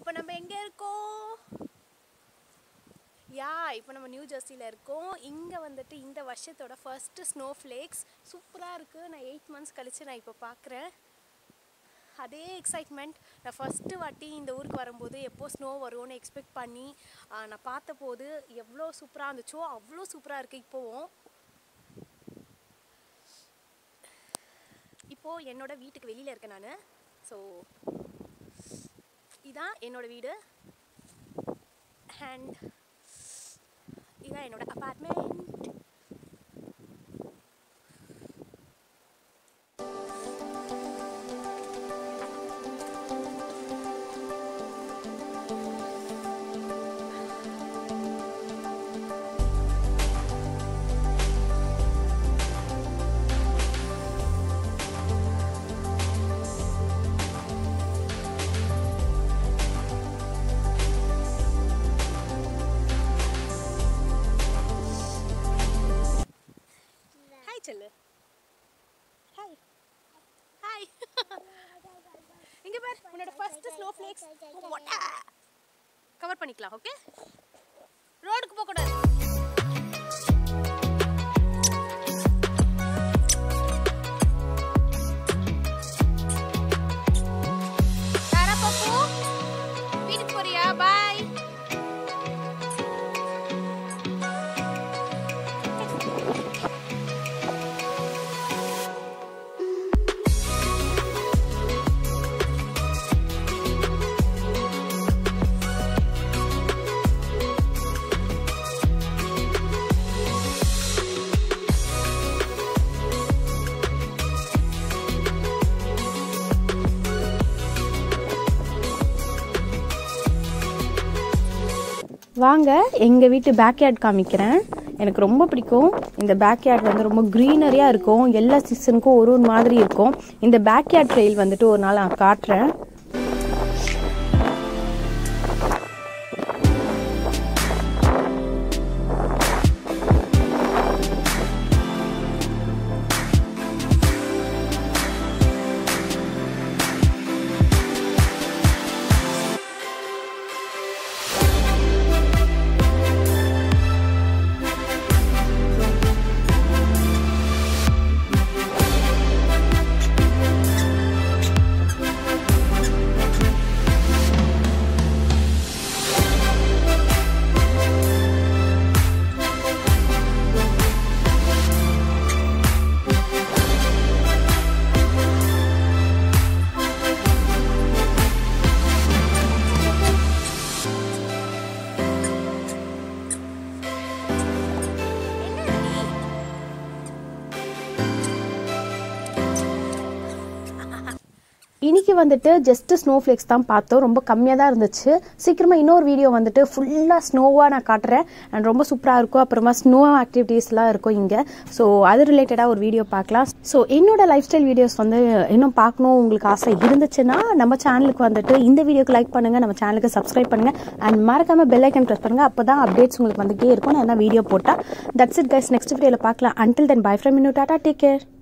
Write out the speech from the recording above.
இப்போ நம்ம எங்கே இருக்கோம் யா இப்போ நம்ம நியூ ஜெர்சியில் இருக்கோம் இங்கே வந்துட்டு இந்த வருஷத்தோட ஃபர்ஸ்ட் ஸ்னோ ஃப்ளேக்ஸ் சூப்பராக இருக்குது நான் எயிட் மந்த்ஸ் கழித்து நான் இப்போ பார்க்குறேன் அதே எக்ஸைட்மெண்ட் நான் ஃபஸ்ட்டு வாட்டி இந்த ஊருக்கு வரும்போது எப்போ ஸ்னோ வரும்னு எக்ஸ்பெக்ட் பண்ணி ஆ, நான் பார்த்தபோது எவ்வளோ சூப்பராக இருந்துச்சோ அவ்வளோ சூப்பராக இருக்குது இப்போவும் இப்போது என்னோட வீட்டுக்கு வெளியில் இருக்கேன் நான் ஸோ இதான் என்னோட வீடு அண்ட் இதான் என்னோட அப்பார்ட்மெண்ட் ஹாய் செல்லு ஹாய் ஹாய் இங்க பார் உன்னோட ஃபர்ஸ்ட் ஸ்னோ ஃப்ளேக்ஸ் கவர் பண்ணிக்கலாம் ஓகே ரோடுக்கு போக கூடாது தாரா பப்பு வீட்டுக்கு போறியா பாய் வாங்க எங்கள் வீட்டு பேக்யார்ட் காமிக்கிறேன் எனக்கு ரொம்ப பிடிக்கும் இந்த பேக்யார்ட் வந்து ரொம்ப க்ரீனரியாக இருக்கும் எல்லா சீசனுக்கும் ஒரு ஒரு மாதிரி இருக்கும் இந்த பேக்யார்ட் ட்ரெயில் வந்துட்டு ஒரு நாள் நான் காட்டுறேன் இன்னைக்கு வந்துட்டு ஜஸ்ட் ஸ்னோ ஃப்ளேக்ஸ் தான் பார்த்தோம் ரொம்ப கம்மியாக தான் இருந்துச்சு சீக்கிரமாக இன்னொரு வீடியோ வந்துட்டு ஃபுல்லாக ஸ்னோவாக நான் காட்டுறேன் அண்ட் ரொம்ப சூப்பராக இருக்கும் அப்புறமா ஸ்னோ ஆக்டிவிட்டீஸ்லாம் இருக்கும் இங்கே ஸோ அது ரிலேட்டடாக ஒரு வீடியோ பார்க்கலாம் ஸோ என்னோட லைஃப் ஸ்டைல் வீடியோஸ் வந்து இன்னும் பார்க்கணும் உங்களுக்கு ஆசை இருந்துச்சுன்னா நம்ம சேனலுக்கு வந்துட்டு இந்த வீடியோக்கு லைக் பண்ணுங்கள் நம்ம சேனலுக்கு சப்ஸ்கிரைப் பண்ணுங்கள் அண்ட் மறக்காமல் பெல் ஐக்கன் ப்ரெஸ் பண்ணுங்கள் அப்போ தான் அப்டேட்ஸ் உங்களுக்கு வந்துட்டே இருக்கும் நான் என்ன வீடியோ போட்டால் தட்ஸ் இட் கைஸ் நெக்ஸ்ட் வீடியோவில் பார்க்கலாம் அன்டில் தென் பை ஃப்ரம் இன்னும் டாட்டா டேக் கேர்